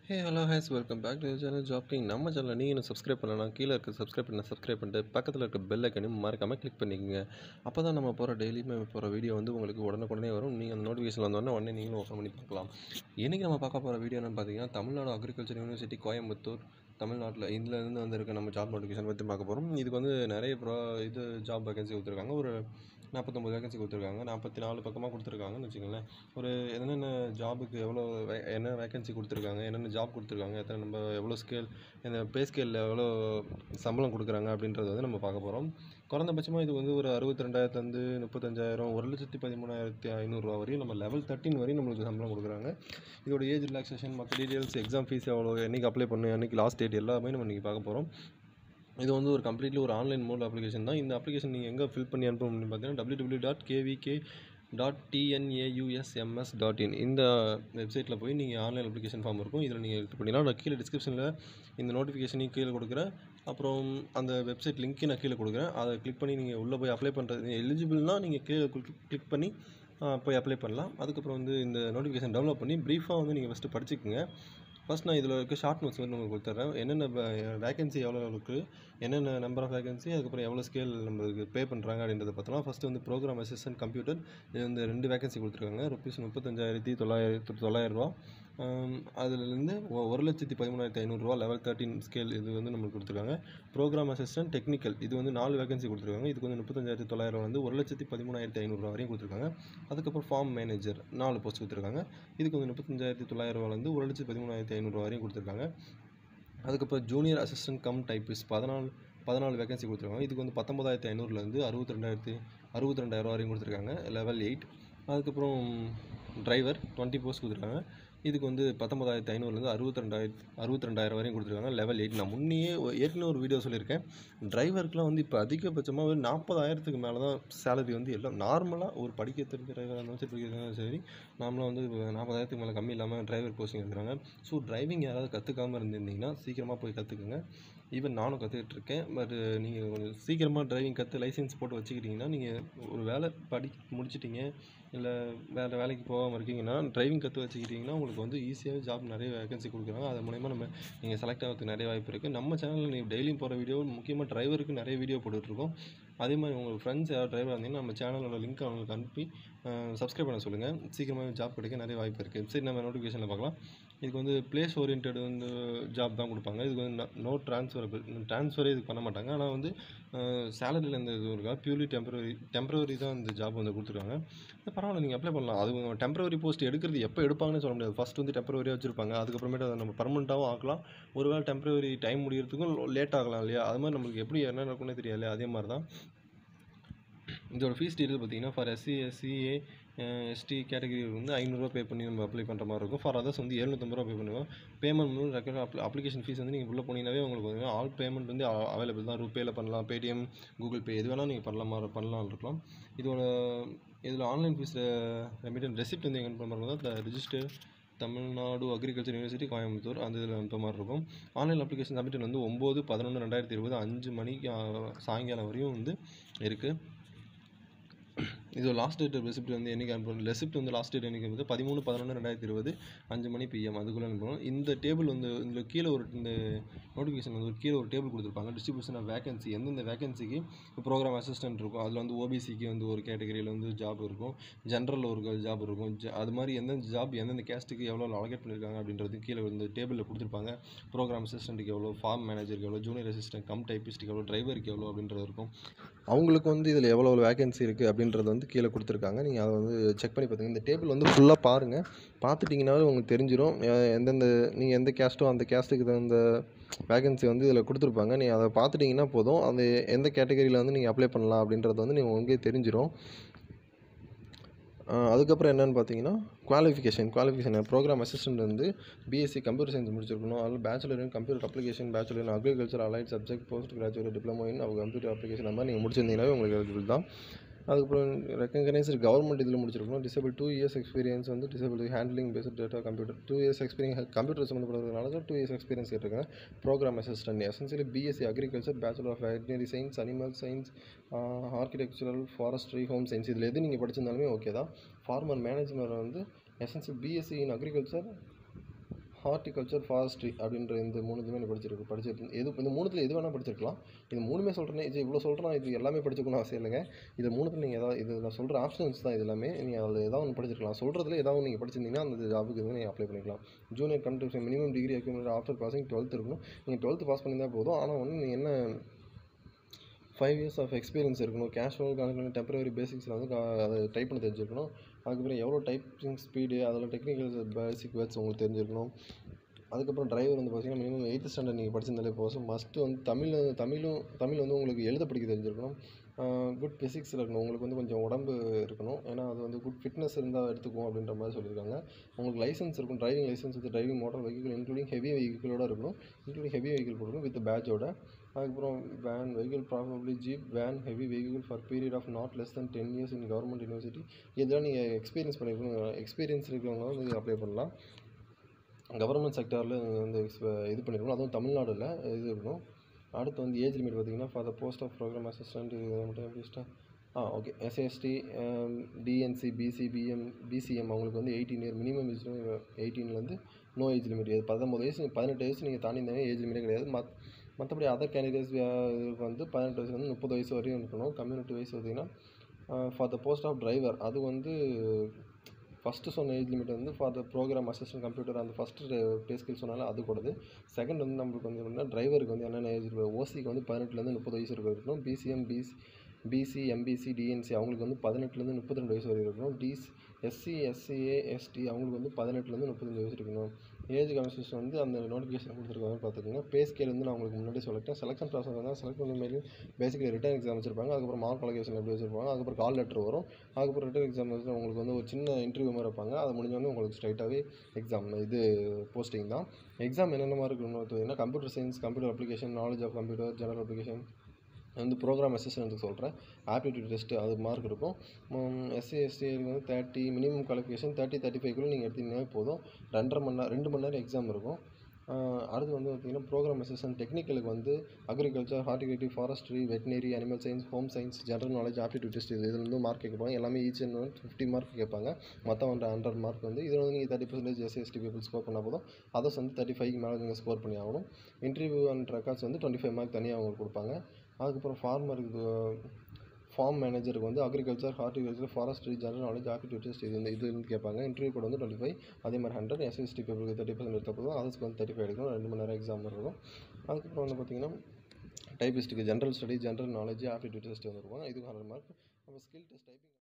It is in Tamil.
ஹே ஹலோ ஹேஸ் welcome back to channel job king நம்ம சேனலில் நீங்கள் இன்னும் சப்ஸ்கிரைப் பண்ணலாம் கீழே இருக்க சப்ஸ்கிரைப் பண்ண சப்ஸ்கிரைப் பண்ணிட்டு பக்கத்தில் இருக்க பெல் ஐக்கனையும் மறக்காமல் கிளிக் பண்ணிக்கோங்க அப்போ தான் நம்ம போகிற டெய்லியுமே போகிற வீடியோ வந்து உங்களுக்கு உடனுக்குடனே வரும் நீங்கள் அந்த நோட்டிஃபிகேஷன் வந்தோடனே உடனே நீங்களும் ஓப்பன் பண்ணி பார்க்கலாம் இன்றைக்கி நம்ம பார்க்க போகிற வீடியோ என்னன்னு பார்த்தீங்கன்னா தமிழ்நாடு அக்ரிகல்ச்சர் யூனிவர்சிட்டி கோயம்புத்தூர் தமிழ்நாட்டில் இதுலேருந்து வந்திருக்க நம்ம ஜாப் நோட்டிஃபிகேஷன் பற்றி பார்க்க போகிறோம் இதுக்கு வந்து நிறைய ப்ரோ இது ஜாப் வேகன்சி கொடுத்துருக்காங்க ஒரு நாற்பத்தொம்பது வேகன்சி கொடுத்துருக்காங்க நாற்பத்தி நாலு பக்கமாக கொடுத்துருக்காங்கன்னு வச்சுக்கோங்களேன் ஒரு என்னென்ன ஜாபுக்கு எவ்வளோ வே- என்ன வேகன்சி கொடுத்துருக்காங்க என்னென்ன ஜாப் கொடுத்துருக்காங்க எத்தனை நம்ம எவ்வளோ ஸ்கேல் இந்த பே ஸ்கேலில் எவ்வளோ சம்பளம் கொடுக்குறாங்க அப்படின்றத வந்து நம்ம பார்க்க போகிறோம் குறைந்தபட்சமாக இது வந்து ஒரு அறுபத்தி ரெண்டாயிரத்துலேருந்து முப்பத்தஞ்சாயிரம் ஒரு லட்சத்தி பதிமூணாயிரத்தி ஐநூறுரூவா வரையும் நம்ம லெவல் தேர்ட்டின் வரையும் நம்மளுக்கு சம்பளம் கொடுக்குறாங்க இதோட ஏஜ் ரிலாக்ஸேஷன் மற்ற டீட்டெயில்ஸ் எக்ஸாம் ஃபீஸ் எவ்வளோ என்னைக்கு அப்ளை பண்ணு என்னைக்கு லாஸ்ட் டேட் எல்லாமே நம்ம இன்றைக்கி பார்க்க போகிறோம் இது வந்து ஒரு கம்ப்ளீட்லி ஒரு ஆன்லைன் மோட் அப்ளிகேஷன் தான் இந்த அப்ளிகேஷன் நீங்கள் எங்கே ஃபில் பண்ணி அனுப்பணும் அப்படின்னு பார்த்தீங்கன்னா W W dot KVK dot TNAUSMS dot in இந்த வெப்சைட்டில் போய் நீங்கள் ஆன்லைன் அப்ளிகேஷன் ஃபார்ம் இருக்கும் இதில் நீங்கள் இது பண்ணினா நான் கீழே டிஸ்கிரிப்ஷனில் இந்த நோட்டிஃபிகேஷனையும் கீழே கொடுக்குறேன் அப்புறம் அந்த வெப்சைட் லிங்க்கையும் நான் கீழே கொடுக்குறேன் அதை கிளிக் பண்ணி நீங்கள் உள்ளே போய் அப்ளை பண்ணுறது எலிஜிபிள்னா நீங்கள் கீழே கிளிக் பண்ணி ஆ, போய் அப்ளை பண்ணலாம் அதுக்கப்புறம் வந்து இந்த நோட்டிஃபிகேஷன் டெவலப் பண்ணி ப்ரீஃபாக வந்து நீங்கள் ஃபஸ்ட்டு படிச்சுக்கோங்க ஃபர்ஸ்ட் நான் இதில் இருக்க ஷார்ட் நோட்ஸ் வந்து உங்களுக்கு கொடுத்துட்றேன் என்னென்ன வேகன்சி எவ்வளோ இருக்குது என்னென்ன நம்பர் ஆஃப் வேகன்சி அதுக்கப்புறம் எவ்வளோ ஸ்கேல் நம்மளுக்கு பே பண்ணுறாங்க அப்படின்றத பார்த்தோம்னா ஃபஸ்ட்டு வந்து ப்ரோக்ராம் அசிஸ்டன்ட் கம்ப்யூட்டர் இது வந்து ரெண்டு வேகன்சி கொடுத்துருக்காங்க ருபீஸ் முப்பத்தஞ்சாயிரத்தி தொள்ளாயிரத்தி தொள்ளாயிரரூவா அதுலேருந்து ஒரு லட்சத்தி பதிமூணாயிரத்தி ஐநூறுரூவா லெவல் தேர்ட்டின் ஸ்கேல் இது வந்து நம்மளுக்கு கொடுத்துருக்காங்க ப்ரோக்ராம் அசிஸ்டன்ட் டெக்னிக்கல் இது வந்து நாலு வேகன்சி கொடுத்துருக்காங்க இதுக்கு வந்து முப்பத்தஞ்சாயிரத்தி தொள்ளாயிரம் வந்து ஒரு லட்சத்தி பதிமூணாயிரத்தி ஐநூறுரூவா வரையும் கொடுத்துருக்காங்க அதுக்கப்புறம் ஃபார்ம் மேனேஜர் நாலு போஸ்ட் கொடுத்துருக்காங்க இதுக்கு வந்து முப்பத்தஞ்சாயிரத்தி தொள்ளாயிரரூவாலேருந்து ஒரு லட்சத்தி பதிமூணாயிரத்தி ஐநூறுரூவா வரையும் கொடுத்துருக்காங்க அதுக்கப்புறம் ஜூனியர் அசிஸ்டன்ட் கம் டைப்பிஸ்ட் பதினாலு பதினாலு வேகன்சி கொடுத்துருக்காங்க இதுக்கு வந்து பத்தொம்பதாயிரத்தி ஐநூறுலேருந்து அறுபத்தி ரெண்டாயிரத்தி அறுபத்தி ரெண்டாயிரம் வரையும் கொடுத்துருக்காங்க லெவல் எயிட் அதுக்கப்புறம் டிரைவர் டுவெண்ட்டி போஸ்ட் கொடுத்துருக்காங்க இதுக்கு வந்து பத்தொம்பதாயிரத்தி ஐநூறுலேருந்து அறுபத்தி ரெண்டாயிரத்தி அறுபத்தி ரெண்டாயிரம் வரையும் கொடுத்துருக்காங்க லெவல் எயிட் நான் முன்னையே ஒ- ஏற்கனவே ஒரு வீடியோ சொல்லியிருக்கேன் டிரைவருக்குலாம் வந்து இப்போ அதிகபட்சமாக ஒரு நாற்பதாயிரத்துக்கு மேலே தான் சேலரி வந்து எல்லாம் நார்மலாக ஒரு படிக்க தெரிஞ்ச டிரைவராக இருந்தாலும் சரி படிக்க தெரிஞ்சாலும் சரி நார்மலாக வந்து இப்போ நாற்பதாயிரத்துக்கு மேலே கம்மி இல்லாமல் டிரைவர் போஸ்டிங் எடுக்கிறாங்க ஸோ டிரைவிங் யாராவது கற்றுக்காமல் இருந்திருந்தீங்கன்னா சீக்கிரமாக போய் கற்றுக்குங்க ஈவன் நானும் கற்றுக்கிட்டு இருக்கேன் பட் நீங்கள் கொஞ்சம் சீக்கிரமாக டிரைவிங் கற்று லைசென்ஸ் போட்டு வச்சுக்கிட்டிங்கன்னா நீங்கள் ஒரு வேலை படி முடிச்சிட்டிங்க இல்லை வேறு வேலைக்கு போகாமல் இருக்கீங்கன்னா டிரைவிங் கற்று வச்சுக்கிட்டிங்கன்னா உங்களுக்கு வந்து ஈஸியாகவே ஜாப் நிறைய வேகன்சி கொடுக்குறாங்க அது மூலயமா நம்ம நீங்கள் செலக்ட் ஆகிறதுக்கு நிறைய வாய்ப்பு இருக்குது நம்ம சேனலில் நீங்கள் டெய்லியும் போகிற வீடியோ முக்கியமாக டிரைவருக்கு நிறைய வீடியோ போட்டுட்ருக்கோம் அதே மாதிரி உங்களுக்கு ஃப்ரெண்ட்ஸ் யாராவது டிரைவர் இருந்தீங்கன்னா நம்ம சேனலோட லிங்க் அவங்களுக்கு அனுப்பி சப்ஸ்கிரைப் பண்ண சொல்லுங்கள் சீக்கிரமாக ஜாப் கிடைக்க நிறைய வாய்ப்பு இருக்குது சரி நம்ம நோட்டிஃபிகேஷனில் பார்க்கலாம் இதுக்கு வந்து பிளேஸ் ஓரியன்ட் வந்து ஜாப் தான் கொடுப்பாங்க இதுக்கு வந்து நோ ட்ரான்ஸ்ஃபரபிள் ட்ரான்ஸ்ஃபரே இதுக்கு பண்ண மாட்டாங்க ஆனால் வந்து சேலரியில் இந்த இது இருக்கா பியூர்லி டெம்பரரி டெம்பரரி தான் இந்த ஜாப் வந்து கொடுத்துருக்காங்க அது பரவாயில்ல நீங்கள் அப்ளை பண்ணலாம் அது டெம்பரரி போஸ்ட் எடுக்கிறது எப்போ எடுப்பாங்கன்னு சொல்ல முடியாது ஃபர்ஸ்ட் வந்து டெம்பரரியாக வச்சுருப்பாங்க அதுக்கப்புறமேட்டு அதை நம்ம பர்மனெண்ட்டாகவும் ஆக்கலாம் ஒருவேளை டெம்பரரி டைம் முடியறதுக்கும் லேட் ஆகலாம் இல்லையா அது மாதிரி நம்மளுக்கு எப்படி என்ன நடக்கும்னே தெரியாது இல்லையா அதே மாதிரி தான் இதோட ஃபீஸ் டீட்டெயில் பார்த்தீங்கன்னா for SC SCA ST category வந்து ஐநூறுரூவா பே பண்ணி நம்ம அப்ளை பண்ணுற மாதிரி இருக்கும் ஃபார் அதர்ஸ் வந்து எழுநூற்றம்பது ரூபா பே பண்ணுவோம் பேமெண்ட் வந்து ரெக்கார்ட் அப்ளி அப்ளிகேஷன் ஃபீஸ் வந்து நீங்கள் உள்ளே போனீங்கன்னாவே உங்களுக்கு வந்து ஆல் பேமெண்ட் வந்து அவைலபிள் தான் ரூபேயில் பண்ணலாம் பேடிஎம் கூகுள் பே எது வேணால் நீங்கள் பண்ணலாம் மாதிரி பண்ணலாம் இருக்கலாம் இதோட இதில் ஆன்லைன் ஃபீஸ் ரெமிட்டன் ரெசிப்ட் வந்து எங்கே பண்ணுற மாதிரி தான் register Tamil Nadu agriculture university Coimbatore அந்த இதில் அனுப்புற மாதிரி இருக்கும் ஆன்லைன் அப்ளிகேஷன் சப்மிட் வந்து ஒம்பது பதினொன்று ரெண்டாயிரத்தி இருபது அஞ்சு மணிக்கு ஆ, சாயங்காலம் வரையும் வந்து இருக்குது இது லாஸ்ட் டேட் ரெசிப்ட் வந்து என்னைக்கு அனுப்பணும் ரெசிப்ட் வந்து லாஸ்ட் டேட் என்னைக்கு வந்து பதிமூணு பதினொன்று ரெண்டாயிரத்தி இருபது அஞ்சு மணி பிஎம் அதுக்குள்ளே அனுப்பணும் இந்த டேபிள் வந்து இதில் கீழே ஒரு இந்த நோட்டிஃபிகேஷன் வந்து ஒரு கீழே ஒரு டேபிள் கொடுத்துருப்பாங்க டிஸ்ட்ரிபியூஷன் ஆஃப் வேகன்சி எந்தெந்த வேகன்சிக்கு ப்ரோக்ராம் அசிஸ்டன்ட் இருக்கும் அதில் வந்து ஓபிசிக்கு வந்து ஒரு கேட்டகரியில் வந்து ஜாப் இருக்கும் ஜென்ரலில் ஒரு ஜாப் இருக்கும் ஜ- அது மாதிரி எந்தெந்த ஜாப் எந்தெந்த கேஸ்ட்டுக்கு எவ்வளோ அலகேட் பண்ணியிருக்காங்க அப்படின்றது கீழே வந்து டேபிளில் கொடுத்துருப்பாங்க ப்ரோக்ராம் அசிஸ்டண்ட்டுக்கு எவ்வளோ ஃபார்ம் மேனேஜருக்கு எவ்வளோ ஜூனியர் அசிஸ்டன்ட் கம் டைப்பிஸ்ட்டுக்கு எவ்வளோ டிரைவருக்கு எவ்வளோ அப்படின்றது இருக்கும் அவங்களுக்கு வந்து இதில் எவ்வளோ வேகன்சி இருக்குது அப்படின்றது வந்து கீழே கொடுத்துருக்காங்க நீங்கள் அதை வந்து செக் பண்ணி பார்த்துங்க இந்த டேபிள் வந்து ஃபுல்லாக பாருங்கள் பார்த்துட்டிங்கனாலே உங்களுக்கு தெரிஞ்சிடும் எ- எந்தெந்த நீங்கள் எந்த கேஸ்ட்டோ அந்த கேஸ்ட்டுக்கு தகுந்த வேகன்சி வந்து இதில் கொடுத்துருப்பாங்க நீங்கள் அதை பார்த்துட்டிங்கன்னா போதும் அது எந்த கேட்டகரியில் வந்து நீங்கள் அப்ளை பண்ணலாம் அப்படின்றது வந்து நீங்கள் உங்களுக்கே தெரிஞ்சிடும் ஆஹ் அதுக்கப்புறம் என்னென்னு பார்த்தீங்கன்னா குவாலிஃபிகேஷன் குவாலிஃபிகேஷன் ப்ரோக்ராம் அசிஸ்டன்ட் வந்து பிஎஸ்சி கம்ப்யூட்டர் சயின்ஸ் முடிச்சிருக்கணும் அதில் bachelor in computer application bachelor in agriculture allied subject post graduate diploma in அவங்க கம்ப்யூட்டர் அப்ளிகேஷன் அந்த மாதிரி நீங்கள் முடிச்சிருந்தீங்கன்னாவே உங்களுக்கு எலிஜிபிள் தான் அதுக்கப்புறம் ரெக்கக்னைஸ்டு கவர்மெண்ட் இதில் முடிச்சிருக்கணும் டிசபிள் டூ இயர்ஸ் எக்ஸ்பீரியன்ஸ் வந்து desirable handling based data computer two years experience computer சம்மந்தப்படுறதுனால தான் டூ இயர்ஸ் எக்ஸ்பீரியன்ஸ் கேட்டிருக்காங்க program assistant essentially BSc agriculture bachelor of veterinary science animal science architectural forestry home science இதில் எது நீங்கள் படிச்சிருந்தாலுமே ஓகே தான் ஃபார்மர் மேனேஜ்மெண்ட் வந்து essential BSc in agriculture horticulture forestry அப்படின்ற இந்த மூணுத்துமே நீ படிச்சிருக்கு படிச்சிருக்கு எது இந்த மூணுத்தில் எது வேணால் படிச்சிருக்கலாம் இது மூணுமே சொல்கிறேன் இது இவ்வளோ சொல்கிறேன் இது எல்லாமே படிச்சுக்கணும் அவசியம் இல்லைங்க இது மூணுத்தில் நீங்கள் ஏதாவது இது நான் சொல்கிற ஆப்ஷன்ஸ் தான் இது எல்லாமே நீங்கள் அதில் ஏதாவது ஒன்று படிச்சிருக்கலாம் சொல்கிறதுல ஏதாவது நீங்கள் படிச்சிருந்தீங்கன்னா அந்த ஜாபுக்கு வந்து நீங்கள் அப்ளை பண்ணிக்கலாம் junior computer minimum degree accumulate after passing twelfth இருக்கணும் நீங்கள் டுவெல்த்து பாஸ் பண்ணியிருந்தால் போதும் ஆனால் வந்து நீங்கள் என்ன ஃபைவ் இயர்ஸ் ஆஃப் எக்ஸ்பீரியன்ஸ் இருக்கணும் கேஷுவல் கணக்கு டெம்பரரி பேசிக்ஸில் வந்து கா- அதை டைப் பண்ண தெரிஞ்சிருக்கணும் அதுக்கப்புறம் எவ்வளோ டைப்பிங் ஸ்பீடு அதில் டெக்னிக்கல் பேசிக் வேர்ட்ஸ் உங்களுக்கு தெரிஞ்சிருக்கணும் அதுக்கப்புறம் டிரைவர் வந்து பார்த்தீங்கன்னா மினிமம் எயித்து ஸ்டாண்டர்ட் நீங்கள் படிச்சிருந்தாலே போதும் மஸ்ட்டு வந்து தமிழ் தமிழும் தமிழ் வந்து உங்களுக்கு எழுத படிக்க தெரிஞ்சிருக்கணும் குட் ஃபிசிக்ஸில் இருக்கணும் உங்களுக்கு வந்து கொஞ்சம் உடம்பு இருக்கணும் ஏன்னா அது வந்து குட் ஃபிட்னஸ் இருந்தால் எடுத்துக்குவோம் அப்படின்ற மாதிரி சொல்லியிருக்காங்க உங்களுக்கு லைசன்ஸ் இருக்கும் driving licence with driving motor vehicle including heavy வெஹிக்கிளோட இருக்கணும் இன்க்ளூடிங் ஹெவி வெஹிக்கிள் கொடுக்கணும் வித் பேட்சோட அதுக்கப்புறம் van vehicle probably jeep van heavy vehicle for period of not less than ten years in government university இதெல்லாம் நீங்கள் எக்ஸ்பீரியன்ஸ் பண்ணியிருக்கணும் எக்ஸ்பீரியன்ஸ் இருக்கிறவங்க வந்து அப்ளை பண்ணலாம் கவர்மெண்ட் செக்டாரில் வந்து exp- இது பண்ணியிருக்கணும் அதுவும் தமிழ்நாடுல இது இருக்கணும் அடுத்து வந்து ஏஜ் லிமிட் பார்த்தீங்கன்னா for the post of program assistant இது மட்டும் எப்படி இஷ்டம்? ஆ okay SST DNC BC BM BCM அவங்களுக்கு வந்து எயிட்டீன் இயர் மினிமம் ஏஜ் எயிட்டீன்லேருந்து நோ ஏஜ் லிமிட் இது பத்தொம்பது வயசு பதினெட்டு வயசு நீங்கள் தாண்டியிருந்தாங்க ஏஜ் லிமிட்டே கிடையாது மத் மற்றபடி அதர் கேண்டிடேட்ஸ் இதுக்கு வந்து பதினெட்டு வயசுலேருந்து முப்பது வயசு வரையும் இருக்கணும் கம்யூனிட்டி வயசு பார்த்தீங்கன்னா for the post of driver அது வந்து ஃபஸ்ட்டு சொன்ன ஏஜ் லிமிட் வந்து for the program assistant computer அந்த ஃபஸ்ட்டு பே ஸ்கில் சொன்னாலும் அது கூடது செகண்ட் வந்து நம்மளுக்கு வந்து எப்படின்னா டிரைவருக்கு வந்து என்னென்ன ஏஜ் ஓசிக்கு வந்து பதினெட்டுலேருந்து முப்பது வயசு இருக்க இருக்கணும் BCM BC BC MBC DNC அவங்களுக்கு வந்து பதினெட்டுலேருந்து முப்பத்தி ரெண்டு வயசு வரை இருக்கணும் டிஸ் எஸ்சி எஸ்சிஏ எஸ்டி அவங்களுக்கு வந்து பதினெட்டுலேருந்து முப்பத்தஞ்சு வயசு இருக்கணும் ஏஜ் கன்வர்சேஷன் வந்து அந்த நோட்டிஃபிகேஷன் கொடுத்துருக்காங்க பார்த்துக்கோங்க பே ஸ்கேல் வந்து நான் உங்களுக்கு முன்னாடி சொல்லிட்டேன் செலெக்ஷன் ப்ராசஸ் வந்து செலக்ட் பண்ண மாதிரி பேசிக்கலி ரிட்டன் எக்ஸாம் வச்சிருப்பாங்க அதுக்கப்புறம் மார்க் அலோகேஷன் எப்படி வச்சிருப்பாங்க அதுக்கப்புறம் கால் லெட்டர் வரும் அதுக்கப்புறம் ரிட்டன் எக்ஸாம் வந்து உங்களுக்கு வந்து ஒரு சின்ன இன்டர்வியூ மாதிரி வைப்பாங்க அது முடிஞ்சோடனே உங்களுக்கு ஸ்ட்ரைட்டாகவே எக்ஸாம் இது போஸ்டிங் தான் எக்ஸாம் என்னென்ன மாதிரி இருக்கணும்னு பார்த்தீங்கன்னா computer science computer application knowledge of computer general application வந்து ப்ரோக்ராம் அசிஸ்டன்ட்டுக்கு சொல்கிறேன் ஆப்டிடியூட் டெஸ்ட்டு அது மார்க் இருக்கும் எஸ்சி எஸ்டி வந்து thirty minimum qualification thirty thirty ஃபைவ்க்குள்ளே நீங்கள் எடுத்தீங்கன்னா போதும் ரெண்டரை மணி நேரம் ரெண்டு மணி நேரம் எக்ஸாம் இருக்கும் ஆஹ் அடுத்து வந்து பார்த்தீங்கன்னா ப்ரோக்ராம் அசிஸ்டன்ட் டெக்னிக்கலுக்கு வந்து agriculture horticulture forestry veterinary animal science home science general knowledge aptitude test இது இதுல இருந்து மார்க் கேட்பாங்க எல்லாமே each and one fifty mark கேட்பாங்க மொத்தம் வந்து ஹண்ட்ரட் மார்க் வந்து இதில் வந்து நீங்கள் thirty percentage SC ST people score பண்ணால் போதும் அதர்ஸ் வந்து தேர்ட்டி ஃபைவ் மேலே நீங்கள் ஸ்கோர் பண்ணி ஆகணும் இன்டர்வியூ அண்ட் ரெக்கார்ட்ஸ் வந்து டுவெண்ட்டி ஃபைவ் மார்க் தனியாக அவங்களுக்கு கொடுப்பாங்க அதுக்கப்புறம் ஃபார்மருக்கு ஃபார்ம் மேனேஜருக்கு வந்து agriculture horticulture forestry general knowledge aptitude test இது வந்து இது வந்து கேட்பாங்க இன்டர்வியூ கூட வந்து டுவெண்ட்டி ஃபைவ் அதே மாதிரி ஹண்ட்ரட் எஸ்எஸ்டி பேப்பருக்கு தேர்ட்டி பர்சன்ட் எடுத்த போதும் அதர்ஸ்க்கு வந்து தேர்ட்டி ஃபைவ் எடுக்கணும் ரெண்டு மணி நேரம் எக்ஸாம் இருக்கும் அதுக்கப்புறம் வந்து பார்த்தீங்கன்னா டைபிஸ்ட்டுக்கு general study general knowledge aptitude test வந்து இருக்கும் இதுக்கு ஹண்ட்ரட் மார்க் நம்ம ஸ்கில் டெஸ்ட் டைப்பிங்